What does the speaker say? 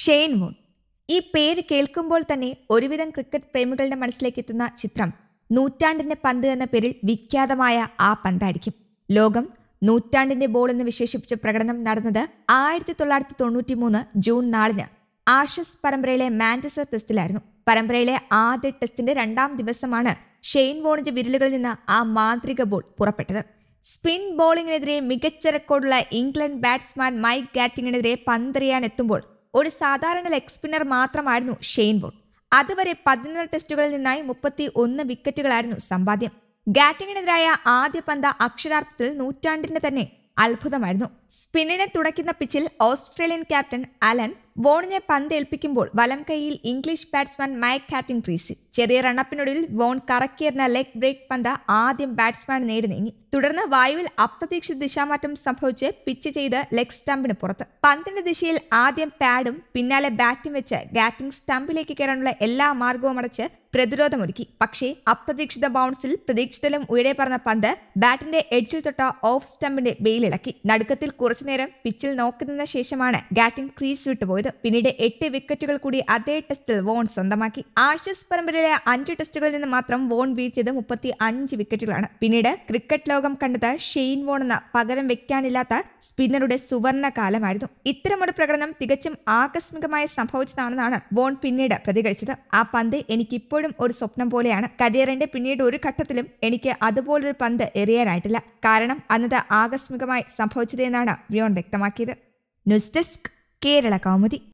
Shane Warne ഈ പേര് കേൾക്കുമ്പോൾ തന്നെ ഒരുവിധം ക്രിക്കറ്റ് പ്രേമികളുടെ മനസ്സിലേക്ക് എത്തുന്ന ചിത്രം നൂറ്റാണ്ടിന്റെ പന്ത് എന്ന പേരിൽ വിഖ്യാതമായ ആ പന്തായിരിക്കും ലോകം നൂറ്റാണ്ടിന്റെ ബോൾ എന്ന് വിശേഷിപ്പിച്ച പ്രകടനം നടന്നത് ആയിരത്തി തൊള്ളായിരത്തി തൊണ്ണൂറ്റി മൂന്ന് ജൂൺ നാലിന് ആഷസ് പരമ്പരയിലെ മാഞ്ചസ്റ്റർ ടെസ്റ്റിലായിരുന്നു പരമ്പരയിലെ ആദ്യ ടെസ്റ്റിന്റെ രണ്ടാം ദിവസമാണ് ഷെയ്ൻ വോണിന്റെ വിരലുകളിൽ നിന്ന് ആ മാന്ത്രിക ബോൾ പുറപ്പെട്ടത് സ്പിൻ ബോളിംഗിനെതിരെ മികച്ച റെക്കോർഡുള്ള ഇംഗ്ലണ്ട് ബാറ്റ്സ്മാൻ മൈക്ക് ഗാറ്റിങ്ങിനെതിരെ പന്തെറിയാൻ എത്തുമ്പോൾ ഒരു സാധാരണ ലെഗ് സ്പിന്നർ മാത്രമായിരുന്നു ഷെയ്ൻ വോൺ അതുവരെ പതിനൊന്ന് ടെസ്റ്റുകളിൽ നിന്നായി മുപ്പത്തി ഒന്ന് വിക്കറ്റുകളായിരുന്നു സമ്പാദ്യം ഗാറ്റിങ്ങിനെതിരായ ആദ്യ പന്ത അക്ഷരാർത്ഥത്തിൽ നൂറ്റാണ്ടിന്റെ തന്നെ അത്ഭുതമായിരുന്നു സ്പിന്നിനെ തുടയ്ക്കുന്ന പിച്ചിൽ ഓസ്ട്രേലിയൻ ക്യാപ്റ്റൻ അലൻ വോണിനെ പന്ത് ഏൽപ്പിക്കുമ്പോൾ വലം കൈയിൽ ഇംഗ്ലീഷ് ബാറ്റ്സ്മാൻ മൈക്ക് കാറ്റിൻ ക്രീസിൽ ചെറിയ റണ്ണപ്പിനൊടുവിൽ വോൺ കറക്കിയെറിഞ്ഞ ലെഗ് ബ്രേക്ക് പന്ത് ആദ്യം ബാറ്റ്സ്മാൻ നേടി നീങ്ങി തുടർന്ന് വായുവിൽ അപ്രതീക്ഷിത ദിശാമാറ്റം സംഭവിച്ച് പിച്ച് ചെയ്ത് ലെഗ് സ്റ്റമ്പിന് പുറത്ത് പന്തിന്റെ ദിശയിൽ ആദ്യം പാഡും പിന്നാലെ ബാറ്റും വെച്ച് ഗാറ്റിംഗ് സ്റ്റമ്പിലേക്ക് കയറാനുള്ള എല്ലാ മാർഗവും അടച്ച് പ്രതിരോധമൊരുക്കി പക്ഷേ അപ്രതീക്ഷിത ബൗൺസിൽ പ്രതീക്ഷിതലും ഉയരെ പറഞ്ഞ പന്ത് ബാറ്റിന്റെ എഡ്ജിൽ തൊട്ട ഓഫ് സ്റ്റമ്പിന്റെ ബെയിലിളക്കി നടുക്കത്തിൽ കുറച്ചുനേരം പിച്ചിൽ നോക്കി നിന്ന ശേഷമാണ് ഗാറ്റിംഗ് ക്രീസ് വിട്ടുപോയത് പിന്നീട് എട്ട് വിക്കറ്റുകൾ കൂടി അതേ ടെസ്റ്റിൽ വോൺ സ്വന്തമാക്കി ആഷസ് പരമ്പരയിലെ അഞ്ച് ടെസ്റ്റുകളിൽ നിന്ന് മാത്രം വോൺ വീഴ്ത്തിയത് മുപ്പത്തി അഞ്ച് വിക്കറ്റുകളാണ് പിന്നീട് ക്രിക്കറ്റ് ലോകം കണ്ടത് ഷെയ്ൻ വോൺ എന്ന പകരം വെക്കാനില്ലാത്ത സ്പിന്നറുടെ സുവർണ കാലമായിരുന്നു ഇത്തരമൊരു പ്രകടനം തികച്ചും ആകസ്മികമായി സംഭവിച്ചതാണെന്നാണ് വോൺ പിന്നീട് പ്രതികരിച്ചത് ആ പന്ത് എനിക്കിപ്പോഴും ഒരു സ്വപ്നം പോലെയാണ് കരിയറിന്റെ പിന്നീട് ഒരു ഘട്ടത്തിലും എനിക്ക് അതുപോലൊരു പന്ത് എറിയാനായിട്ടില്ല കാരണം അന്നത് ആകസ്മികമായി സംഭവിച്ചതെന്നാണ് വ്യോൺ വ്യക്തമാക്കിയത് ന്യൂസ് ഡെസ്ക് കേരള കൗമുദി